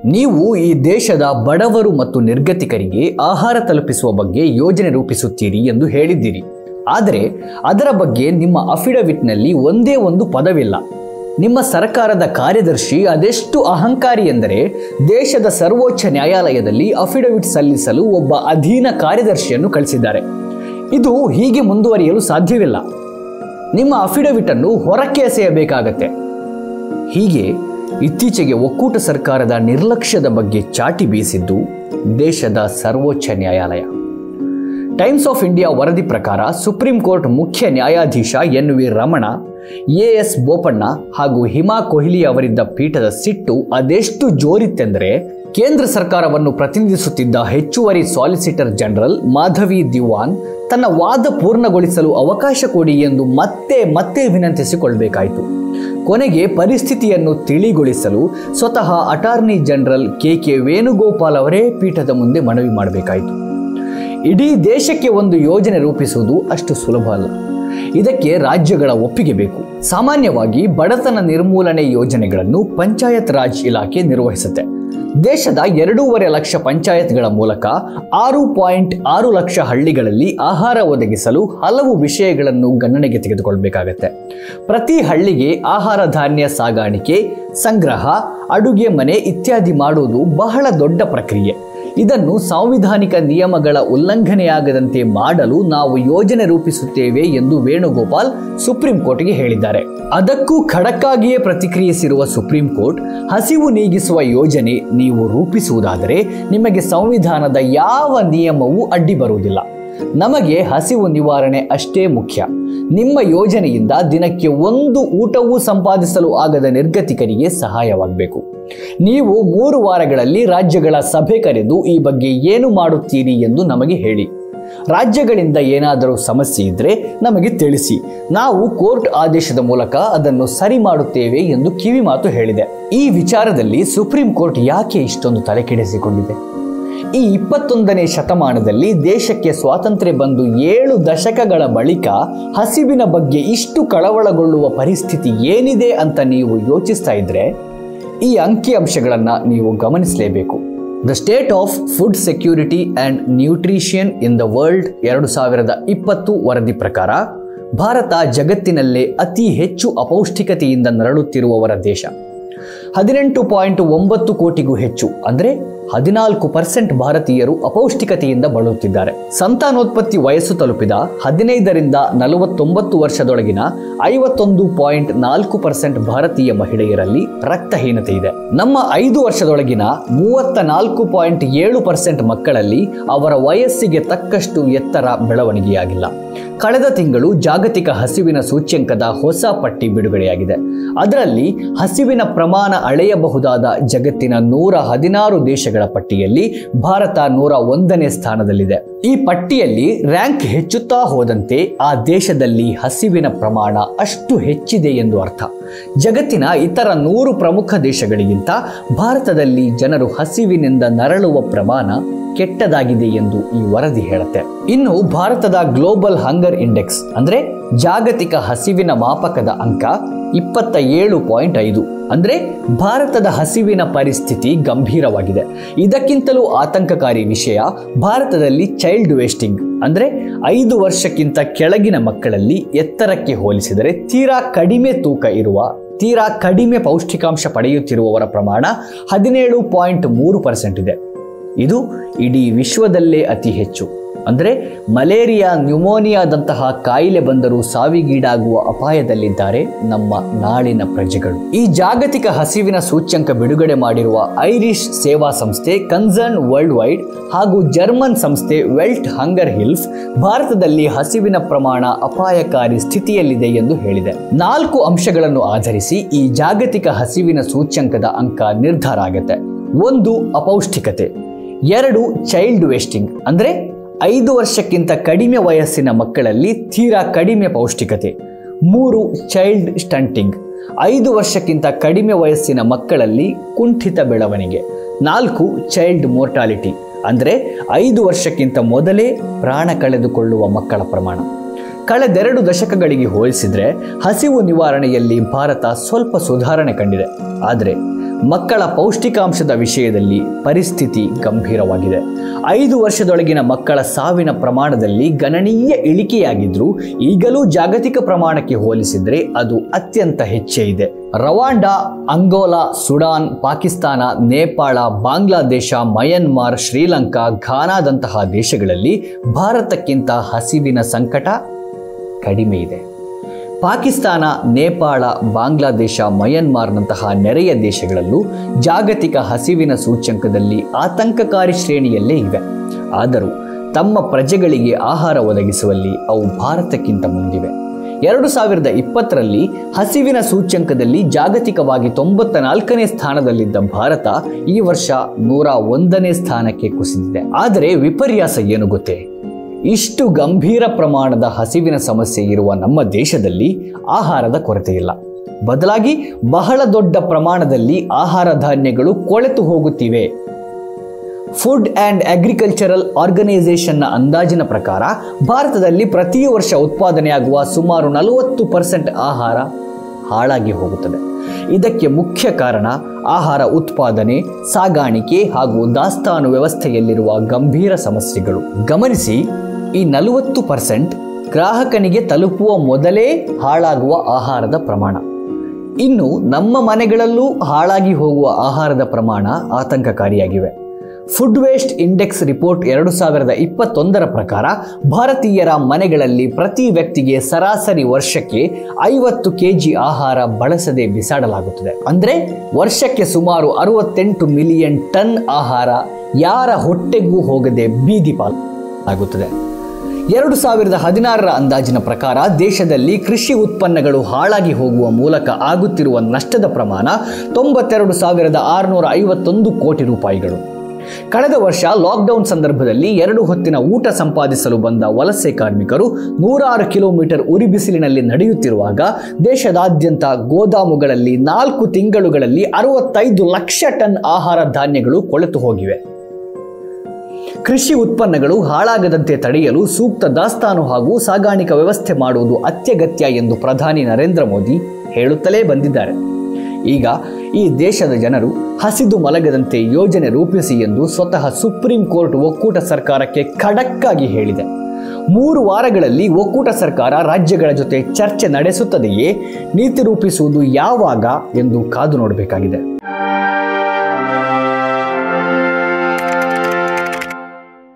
ನೀವು ಈ ದೇಶದ ಬಡವರು ಮತ್ತು ನಿರ್ಗತಿಕರಿಗೆ ಆಹಾರ ತಲುಪಿಸುವ ಬಗ್ಗೆ ಯೋಜನೆ ರೂಪಿಸುತ್ತೀರಿ ಎಂದು ಹೇಳಿದ್ದೀರಿ ಆದರೆ ಅದರ ಬಗ್ಗೆ ನಿಮ್ಮ ಅಫಿಡವಿಟ್ನಲ್ಲಿ ಒಂದೇ ಒಂದು ಪದವಿಲ್ಲ ನಿಮ್ಮ ಸರ್ಕಾರದ ಕಾರ್ಯದರ್ಶಿ ಅದೆಷ್ಟು ಅಹಂಕಾರಿ ಎಂದರೆ ದೇಶದ ಸರ್ವೋಚ್ಚ ನ್ಯಾಯಾಲಯದಲ್ಲಿ ಅಫಿಡವಿಟ್ ಸಲ್ಲಿಸಲು ಒಬ್ಬ ಅಧೀನ ಕಾರ್ಯದರ್ಶಿಯನ್ನು ಕಳಿಸಿದ್ದಾರೆ ಇದು ಹೀಗೆ ಮುಂದುವರಿಯಲು ಸಾಧ್ಯವಿಲ್ಲ ನಿಮ್ಮ ಅಫಿಡವಿಟ್ ಅನ್ನು ಹೊರಕ್ಕೆ ಎಸೆಯಬೇಕಾಗತ್ತೆ ಹೀಗೆ ಇತ್ತೀಚೆಗೆ ಒಕ್ಕೂಟ ಸರ್ಕಾರದ ನಿರ್ಲಕ್ಷ್ಯದ ಬಗ್ಗೆ ಚಾಟಿ ಬೀಸಿದ್ದು ದೇಶದ ಸರ್ವೋಚ್ಚ ನ್ಯಾಯಾಲಯ ಟೈಮ್ಸ್ ಆಫ್ ಇಂಡಿಯಾ ವರದಿ ಪ್ರಕಾರ ಸುಪ್ರೀಂ ಕೋರ್ಟ್ ಮುಖ್ಯ ನ್ಯಾಯಾಧೀಶ N V Ramana A S Bopanna ಹಾಗೂ ಹಿಮಾ ಕೊಹ್ಲಿ ಅವರಿದ್ದ ಪೀಠದ ಸಿಟ್ಟು ಅದೆಷ್ಟು ಜೋರಿತ್ತೆಂದರೆ ಕೇಂದ್ರ ಸರ್ಕಾರವನ್ನು ಪ್ರತಿನಿಧಿಸುತ್ತಿದ್ದ ಹೆಚ್ಚುವರಿ ಸಾಲಿಸಿಟರ್ ಜನರಲ್ ಮಾಧವಿ ದಿವಾನ್ ತನ್ನ ವಾದ ಪೂರ್ಣಗೊಳಿಸಲು ಅವಕಾಶ ಕೊಡಿ ಎಂದು ಮತ್ತೆ ಮತ್ತೆ ವಿನಂತಿಸಿಕೊಳ್ಬೇಕಾಯಿತು ಕೊನೆಗೆ ಪರಿಸ್ಥಿತಿಯನ್ನು ತಿಳಿಗೊಳಿಸಲು ಸ್ವತಃ attorney general K K Venugopal ಅವರೇ ಪೀಠದ ಮುಂದೆ ಮನವಿ ಮಾಡಬೇಕಾಯಿತು ಇಡೀ ದೇಶಕ್ಕೆ ಒಂದು ಯೋಜನೆ ರೂಪಿಸುವುದು ಅಷ್ಟು ಸುಲಭ ಅಲ್ಲ ಇದಕ್ಕೆ ರಾಜ್ಯಗಳ ಒಪ್ಪಿಗೆ ಬೇಕು ಸಾಮಾನ್ಯವಾಗಿ ಬಡತನ ನಿರ್ಮೂಲನೆ ಯೋಜನೆಗಳನ್ನು ಪಂಚಾಯತ್ ರಾಜ್ ಇಲಾಖೆ ನಿರ್ವಹಿಸುತ್ತೆ ದೇಶದ ಎರಡೂವರೆ ಲಕ್ಷ ಪಂಚಾಯತ್ಗಳ ಮೂಲಕ ಆರು ಪಾಯಿಂಟ್ ಆರು ಲಕ್ಷ ಹಳ್ಳಿಗಳಲ್ಲಿ ಆಹಾರ ಒದಗಿಸಲು ಹಲವು ವಿಷಯಗಳನ್ನು ಗಣನೆಗೆ ತೆಗೆದುಕೊಳ್ಬೇಕಾಗತ್ತೆ ಪ್ರತಿ ಹಳ್ಳಿಗೆ ಆಹಾರ ಧಾನ್ಯ ಸಾಗಾಣಿಕೆ ಸಂಗ್ರಹ ಅಡುಗೆ ಮನೆ ಇತ್ಯಾದಿ ಮಾಡುವುದು ಬಹಳ ದೊಡ್ಡ ಪ್ರಕ್ರಿಯೆ ಇದನ್ನು ಸಾಂವಿಧಾನಿಕ ನಿಯಮಗಳ ಉಲ್ಲಂಘನೆಯಾಗದಂತೆ ಮಾಡಲು ನಾವು ಯೋಜನೆ ರೂಪಿಸುತ್ತೇವೆ ಎಂದು ವೇಣುಗೋಪಾಲ್ ಸುಪ್ರೀಂ ಕೋರ್ಟ್ಗೆ ಹೇಳಿದ್ದಾರೆ ಅದಕ್ಕೂ ಖಡಕ್ಕಾಗಿಯೇ ಪ್ರತಿಕ್ರಿಯಿಸಿರುವ ಸುಪ್ರೀಂ ಕೋರ್ಟ್ ಹಸಿವು ನೀಗಿಸುವ ಯೋಜನೆ ನೀವು ರೂಪಿಸುವುದಾದರೆ ನಿಮಗೆ ಸಂವಿಧಾನದ ಯಾವ ನಿಯಮವೂ ಅಡ್ಡಿ ಬರುವುದಿಲ್ಲ ನಮಗೆ ಹಸಿವು ನಿವಾರಣೆ ಅಷ್ಟೇ ಮುಖ್ಯ ನಿಮ್ಮ ಯೋಜನೆಯಿಂದ ದಿನಕ್ಕೆ ಒಂದು ಊಟವೂ ಸಂಪಾದಿಸಲು ಆಗದ ನಿರ್ಗತಿಕರಿಗೆ ಸಹಾಯವಾಗಬೇಕು ನೀವು ಮೂರು ವಾರಗಳಲ್ಲಿ ರಾಜ್ಯಗಳ ಸಭೆ ಕರೆದು ಈ ಬಗ್ಗೆ ಏನು ಮಾಡುತ್ತೀರಿ ಎಂದು ನಮಗೆ ಹೇಳಿ ರಾಜ್ಯಗಳಿಂದ ಏನಾದರೂ ಸಮಸ್ಯೆ ಇದ್ದರೆ ನಮಗೆ ತಿಳಿಸಿ ನಾವು ಕೋರ್ಟ್ ಆದೇಶದ ಮೂಲಕ ಅದನ್ನು ಸರಿ ಮಾಡುತ್ತೇವೆ ಎಂದು ಕಿವಿ ಮಾತು ಹೇಳಿದೆ ಈ ವಿಚಾರದಲ್ಲಿ ಸುಪ್ರೀಂ ಕೋರ್ಟ್ ಯಾಕೆ ಇಷ್ಟೊಂದು ತಲೆಕೆಡಿಸಿಕೊಂಡಿದೆ ಈ ಇಪ್ಪತ್ತೊಂದನೇ ಶತಮಾನದಲ್ಲಿ ದೇಶಕ್ಕೆ ಸ್ವಾತಂತ್ರ್ಯ ಬಂದು ಏಳು ದಶಕಗಳ ಬಳಿಕ ಹಸಿವಿನ ಬಗ್ಗೆ ಇಷ್ಟು ಕಳವಳಗೊಳ್ಳುವ ಪರಿಸ್ಥಿತಿ ಏನಿದೆ ಅಂತ ನೀವು ಯೋಚಿಸ್ತಾ ಇದ್ರೆ ಈ ಅಂಕಿಅಂಶಗಳನ್ನು ನೀವು ಗಮನಿಸಲೇಬೇಕು the state of food security and nutrition in the world ಎರಡು ಸಾವಿರದ ಇಪ್ಪತ್ತು ವರದಿ ಪ್ರಕಾರ ಭಾರತ ಜಗತ್ತಿನಲ್ಲೇ ಅತಿ ಹೆಚ್ಚು ಅಪೌಷ್ಟಿಕತೆಯಿಂದ ನರಳುತ್ತಿರುವವರ ದೇಶ ಹದಿನೆಂಟು ಪಾಯಿಂಟ್ ಒಂಬತ್ತು ಕೋಟಿಗೂ ಹೆಚ್ಚು ಅಂದರೆ ಹದಿನಾಲ್ಕು ಪರ್ಸೆಂಟ್ ಭಾರತೀಯರು ಅಪೌಷ್ಟಿಕತೆಯಿಂದ ಬಳಲುತ್ತಿದ್ದಾರೆ ಸಂತಾನೋತ್ಪತ್ತಿ ವಯಸ್ಸು ತಲುಪಿದ ಹದಿನೈದರಿಂದ ನಲವತ್ತೊಂಬತ್ತು ವರ್ಷದೊಳಗಿನ ಐವತ್ತೊಂದು ಪಾಯಿಂಟ್ ನಾಲ್ಕು ಪರ್ಸೆಂಟ್ ಭಾರತೀಯ ಮಹಿಳೆಯರಲ್ಲಿ ರಕ್ತಹೀನತೆ ಇದೆ ನಮ್ಮ ಐದು ವರ್ಷದೊಳಗಿನ ಮೂವತ್ತ ನಾಲ್ಕು ಪಾಯಿಂಟ್ ಏಳು ಪರ್ಸೆಂಟ್ ಮಕ್ಕಳಲ್ಲಿ ಅವರ ವಯಸ್ಸಿಗೆ ತಕ್ಕಷ್ಟು ಎತ್ತರ ಬೆಳವಣಿಗೆಯಾಗಿಲ್ಲ ಕಳೆದ ತಿಂಗಳು ಜಾಗತಿಕ ಹಸಿವಿನ ಸೂಚ್ಯಂಕದ ಹೊಸ ಪಟ್ಟಿ ಬಿಡುಗಡೆಯಾಗಿದೆ ಅದರಲ್ಲಿ ಹಸಿವಿನ ಪ್ರಮಾಣ ಅಳೆಯಬಹುದಾದ ಜಗತ್ತಿನ ನೂರ ಹದಿನಾರು ದೇಶಗಳ ಪಟ್ಟಿಯಲ್ಲಿ ಭಾರತ ನೂರ ಒಂದನೇ ಸ್ಥಾನದಲ್ಲಿದೆ ಈ ಪಟ್ಟಿಯಲ್ಲಿ ರ್ಯಾಂಕ್ ಹೆಚ್ಚುತ್ತಾ ಹೋದಂತೆ ಆ ದೇಶದಲ್ಲಿ ಹಸಿವಿನ ಪ್ರಮಾಣ ಅಷ್ಟು ಹೆಚ್ಚಿದೆ ಎಂದು ಅರ್ಥ ಜಗತ್ತಿನ ಇತರ ನೂರು ಪ್ರಮುಖ ದೇಶಗಳಿಗಿಂತ ಭಾರತದಲ್ಲಿ ಜನರು ಹಸಿವಿನಿಂದ ನರಳುವ ಪ್ರಮಾಣ ಕೆಟ್ಟದಾಗಿದೆ ಎಂದು ಈ ವರದಿ ಹೇಳುತ್ತೆ ಇನ್ನು ಭಾರತದ ಗ್ಲೋಬಲ್ ಹಂಗರ್ ಇಂಡೆಕ್ಸ್ ಅಂದ್ರೆ ಜಾಗತಿಕ ಹಸಿವಿನ ಮಾಪಕದ ಅಂಕ ಇಪ್ಪತ್ತ ಏಳು ಪಾಯಿಂಟ್ ಐದು ಅಂದ್ರೆ ಭಾರತದ ಹಸಿವಿನ ಪರಿಸ್ಥಿತಿ ಗಂಭೀರವಾಗಿದೆ ಇದಕ್ಕಿಂತಲೂ ಆತಂಕಕಾರಿ ವಿಷಯ ಭಾರತದಲ್ಲಿ ಚೈಲ್ಡ್ ವೇಸ್ಟಿಂಗ್ ಅಂದ್ರೆ ಐದು ವರ್ಷಕ್ಕಿಂತ ಕೆಳಗಿನ ಮಕ್ಕಳಲ್ಲಿ ಎತ್ತರಕ್ಕೆ ಹೋಲಿಸಿದರೆ ತೀರಾ ಕಡಿಮೆ ತೂಕ ಇರುವ ತೀರಾ ಕಡಿಮೆ ಪೌಷ್ಟಿಕಾಂಶ ಪಡೆಯುತ್ತಿರುವವರ ಪ್ರಮಾಣ ಹದಿನೇಳು ಪಾಯಿಂಟ್ ಮೂರು ಪರ್ಸೆಂಟ್ ಇದೆ ಇದು ಇಡೀ ವಿಶ್ವದಲ್ಲೇ ಅತಿ ಹೆಚ್ಚು ಅಂದರೆ ಮಲೇರಿಯಾ ನ್ಯೂಮೋನಿಯಾದಂತಹ ಕಾಯಿಲೆ ಬಂದರೂ ಸಾವಿಗೀಡಾಗುವ ಅಪಾಯದಲ್ಲಿದ್ದಾರೆ ನಮ್ಮ ನಾಳಿನ ಪ್ರಜೆಗಳು ಈ ಜಾಗತಿಕ ಹಸಿವಿನ ಸೂಚ್ಯಂಕ ಬಿಡುಗಡೆ ಮಾಡಿರುವ ಐರಿಷ್ ಸೇವಾ ಸಂಸ್ಥೆ ಕನ್ಸರ್ನ್ ವರ್ಲ್ಡ್ ವೈಡ್ ಹಾಗೂ ಜರ್ಮನ್ ಸಂಸ್ಥೆ ವೆಲ್ಟ್ ಹಂಗರ್ ಹಿಲ್ಸ್ ಭಾರತದಲ್ಲಿ ಹಸಿವಿನ ಪ್ರಮಾಣ ಅಪಾಯಕಾರಿ ಸ್ಥಿತಿಯಲ್ಲಿದೆ ಎಂದು ಹೇಳಿದೆ ನಾಲ್ಕು ಅಂಶಗಳನ್ನು ಆಧರಿಸಿ ಈ ಜಾಗತಿಕ ಹಸಿವಿನ ಸೂಚ್ಯಂಕದ ಅಂಕ ನಿರ್ಧಾರ ಆಗುತ್ತೆ ಒಂದು ಅಪೌಷ್ಟಿಕತೆ ಎರಡು ಚೈಲ್ಡ್ ವೇಸ್ಟಿಂಗ್ ಅಂದರೆ ಐದು ವರ್ಷಕ್ಕಿಂತ ಕಡಿಮೆ ವಯಸ್ಸಿನ ಮಕ್ಕಳಲ್ಲಿ ತೀರಾ ಕಡಿಮೆ ಪೌಷ್ಟಿಕತೆ ಮೂರು ಚೈಲ್ಡ್ ಸ್ಟಂಟಿಂಗ್ ಐದು ವರ್ಷಕ್ಕಿಂತ ಕಡಿಮೆ ವಯಸ್ಸಿನ ಮಕ್ಕಳಲ್ಲಿ ಕುಂಠಿತ ಬೆಳವಣಿಗೆ ನಾಲ್ಕು ಚೈಲ್ಡ್ ಮೋರ್ಟಾಲಿಟಿ ಅಂದರೆ ಐದು ವರ್ಷಕ್ಕಿಂತ ಮೊದಲೇ ಪ್ರಾಣ ಕಳೆದುಕೊಳ್ಳುವ ಮಕ್ಕಳ ಪ್ರಮಾಣ ಕಳೆದೆರಡು ದಶಕಗಳಿಗೆ ಹೋಲಿಸಿದರೆ ಹಸಿವು ನಿವಾರಣೆಯಲ್ಲಿ ಭಾರತ ಸ್ವಲ್ಪ ಸುಧಾರಣೆ ಕಂಡಿದೆ ಆದರೆ ಮಕ್ಕಳ ಪೌಷ್ಟಿಕಾಂಶದ ವಿಷಯದಲ್ಲಿ ಪರಿಸ್ಥಿತಿ ಗಂಭೀರವಾಗಿದೆ ಐದು ವರ್ಷದೊಳಗಿನ ಮಕ್ಕಳ ಸಾವಿನ ಪ್ರಮಾಣದಲ್ಲಿ ಗಣನೀಯ ಇಳಿಕೆಯಾಗಿದ್ರೂ ಈಗಲೂ ಜಾಗತಿಕ ಪ್ರಮಾಣಕ್ಕೆ ಹೋಲಿಸಿದರೆ ಅದು ಅತ್ಯಂತ ಹೆಚ್ಚೇ ಇದೆ Rwanda Angola Sudan Pakistan Nepal Bangladesh Myanmar Sri Lanka ಘಾನಾದಂತಹ ದೇಶಗಳಲ್ಲಿ ಭಾರತಕ್ಕಿಂತ ಹಸಿವಿನ ಸಂಕಟ ಕಡಿಮೆ ಇದೆ ಪಾಕಿಸ್ತಾನ ನೇಪಾಳ ಬಾಂಗ್ಲಾದೇಶ ಮಯನ್ಮಾರ್ನಂತಹ ನೆರೆಯ ದೇಶಗಳಲ್ಲೂ ಜಾಗತಿಕ ಹಸಿವಿನ ಸೂಚ್ಯಂಕದಲ್ಲಿ ಆತಂಕಕಾರಿ ಶ್ರೇಣಿಯಲ್ಲೇ ಇವೆ ಆದರೂ ತಮ್ಮ ಪ್ರಜೆಗಳಿಗೆ ಆಹಾರ ಒದಗಿಸುವಲ್ಲಿ ಅವು ಭಾರತಕ್ಕಿಂತ ಮುಂದಿವೆ ಎರಡು ಸಾವಿರದ ಇಪ್ಪತ್ತರಲ್ಲಿ ಹಸಿವಿನ ಸೂಚ್ಯಂಕದಲ್ಲಿ ಜಾಗತಿಕವಾಗಿ ತೊಂಬತ್ತ ನಾಲ್ಕನೇ ಸ್ಥಾನದಲ್ಲಿದ್ದ ಭಾರತ ಈ ವರ್ಷ ನೂರ ಒಂದನೇ ಸ್ಥಾನಕ್ಕೆ ಕುಸಿದಿದೆ ಆದರೆ ವಿಪರ್ಯಾಸ ಏನು ಗೊತ್ತೇ ಇಷ್ಟು ಗಂಭೀರ ಪ್ರಮಾಣದ ಹಸಿವಿನ ಸಮಸ್ಯೆ ಇರುವ ನಮ್ಮ ದೇಶದಲ್ಲಿ ಆಹಾರದ ಕೊರತೆ ಇಲ್ಲ ಬದಲಾಗಿ ಬಹಳ ದೊಡ್ಡ ಪ್ರಮಾಣದಲ್ಲಿ ಆಹಾರ ಧಾನ್ಯಗಳು ಕೊಳೆತು ಹೋಗುತ್ತಿವೆ ಫುಡ್ ಆ್ಯಂಡ್ ಅಗ್ರಿಕಲ್ಚರಲ್ ಆರ್ಗನೈಸೇಷನ್ನ ಅಂದಾಜಿನ ಪ್ರಕಾರ ಭಾರತದಲ್ಲಿ ಪ್ರತಿ ವರ್ಷ ಉತ್ಪಾದನೆಯಾಗುವ ಸುಮಾರು ನಲವತ್ತು ಪರ್ಸೆಂಟ್ ಆಹಾರ ಹಾಳಾಗಿ ಹೋಗುತ್ತದೆ ಇದಕ್ಕೆ ಮುಖ್ಯ ಕಾರಣ ಆಹಾರ ಉತ್ಪಾದನೆ ಸಾಗಾಣಿಕೆ ಹಾಗೂ ದಾಸ್ತಾನು ವ್ಯವಸ್ಥೆಯಲ್ಲಿರುವ ಗಂಭೀರ ಸಮಸ್ಯೆಗಳು ಗಮನಿಸಿ ಈ ನಲವತ್ತು ಪರ್ಸೆಂಟ್ ಗ್ರಾಹಕನಿಗೆ ತಲುಪುವ ಮೊದಲೇ ಹಾಳಾಗುವ ಆಹಾರದ ಪ್ರಮಾಣ ಇನ್ನು ನಮ್ಮ ಮನೆಗಳಲ್ಲೂ ಹಾಳಾಗಿ ಹೋಗುವ ಆಹಾರದ ಪ್ರಮಾಣ ಆತಂಕಕಾರಿಯಾಗಿವೆ ಫುಡ್ ವೇಸ್ಟ್ ಇಂಡೆಕ್ಸ್ ರಿಪೋರ್ಟ್ ಎರಡು ಸಾವಿರದ ಇಪ್ಪತ್ತೊಂದರ ಪ್ರಕಾರ ಭಾರತೀಯರ ಮನೆಗಳಲ್ಲಿ ಪ್ರತಿ ವ್ಯಕ್ತಿಗೆ ಸರಾಸರಿ ವರ್ಷಕ್ಕೆ ಐವತ್ತು ಕೆಜಿ ಆಹಾರ ಬಳಸದೆ ಬಿಸಾಡಲಾಗುತ್ತದೆ ಅಂದರೆ ವರ್ಷಕ್ಕೆ ಸುಮಾರು ಅರವತ್ತೆಂಟು ಮಿಲಿಯನ್ ಟನ್ ಆಹಾರ ಯಾರ ಹೊಟ್ಟೆಗೂ ಹೋಗದೆ ಬೀದಿ ಪಾಲಾಗುತ್ತದೆ ಎರಡು ಸಾವಿರದ ಹದಿನಾರರ ಅಂದಾಜಿನ ಪ್ರಕಾರ ದೇಶದಲ್ಲಿ ಕೃಷಿ ಉತ್ಪನ್ನಗಳು ಹಾಳಾಗಿ ಹೋಗುವ ಮೂಲಕ ಆಗುತ್ತಿರುವ ನಷ್ಟದ ಪ್ರಮಾಣ ತೊಂಬತ್ತೆರಡು ಸಾವಿರದ ಆರುನೂರ ಐವತ್ತೊಂದು ಕೋಟಿ ರೂಪಾಯಿಗಳು ಕಳೆದ ವರ್ಷ ಲಾಕ್ಡೌನ್ ಸಂದರ್ಭದಲ್ಲಿ ಎರಡು ಹೊತ್ತಿನ ಊಟ ಸಂಪಾದಿಸಲು ಬಂದ ವಲಸೆ ಕಾರ್ಮಿಕರು ನೂರಾರು ಕಿಲೋಮೀಟರ್ ಉರಿ ಬಿಸಿಲಿನಲ್ಲಿ ನಡೆಯುತ್ತಿರುವಾಗ ದೇಶದಾದ್ಯಂತ ಗೋದಾಮುಗಳಲ್ಲಿ ನಾಲ್ಕು ತಿಂಗಳುಗಳಲ್ಲಿ ಅರವತ್ತೈದು ಲಕ್ಷ ಟನ್ ಆಹಾರ ಧಾನ್ಯಗಳು ಕೊಳೆತು ಹೋಗಿವೆ ಕೃಷಿ ಉತ್ಪನ್ನಗಳು ಹಾಳಾಗದಂತೆ ತಡೆಯಲು ಸೂಕ್ತ ದಾಸ್ತಾನು ಹಾಗೂ ಸಾಗಾಣಿಕಾ ವ್ಯವಸ್ಥೆ ಮಾಡುವುದು ಅತ್ಯಗತ್ಯ ಎಂದು ಪ್ರಧಾನಿ ನರೇಂದ್ರ ಮೋದಿ ಹೇಳುತ್ತಲೇ ಬಂದಿದ್ದಾರೆ ಈಗ ಈ ದೇಶದ ಜನರು ಹಸಿದು ಮಲಗದಂತೆ ಯೋಜನೆ ರೂಪಿಸಿ ಎಂದು ಸ್ವತಃ ಸುಪ್ರೀಂ ಕೋರ್ಟ್ ಒಕ್ಕೂಟ ಸರ್ಕಾರಕ್ಕೆ ಖಡಕ್ಕಾಗಿ ಹೇಳಿದೆ ಮೂರು ವಾರಗಳಲ್ಲಿ ಒಕ್ಕೂಟ ಸರ್ಕಾರ ರಾಜ್ಯಗಳ ಜೊತೆ ಚರ್ಚೆ ನಡೆಸುತ್ತದೆಯೇ ನೀತಿ ರೂಪಿಸುವುದು ಯಾವಾಗ ಎಂದು ಕಾದು ನೋಡಬೇಕಾಗಿದೆ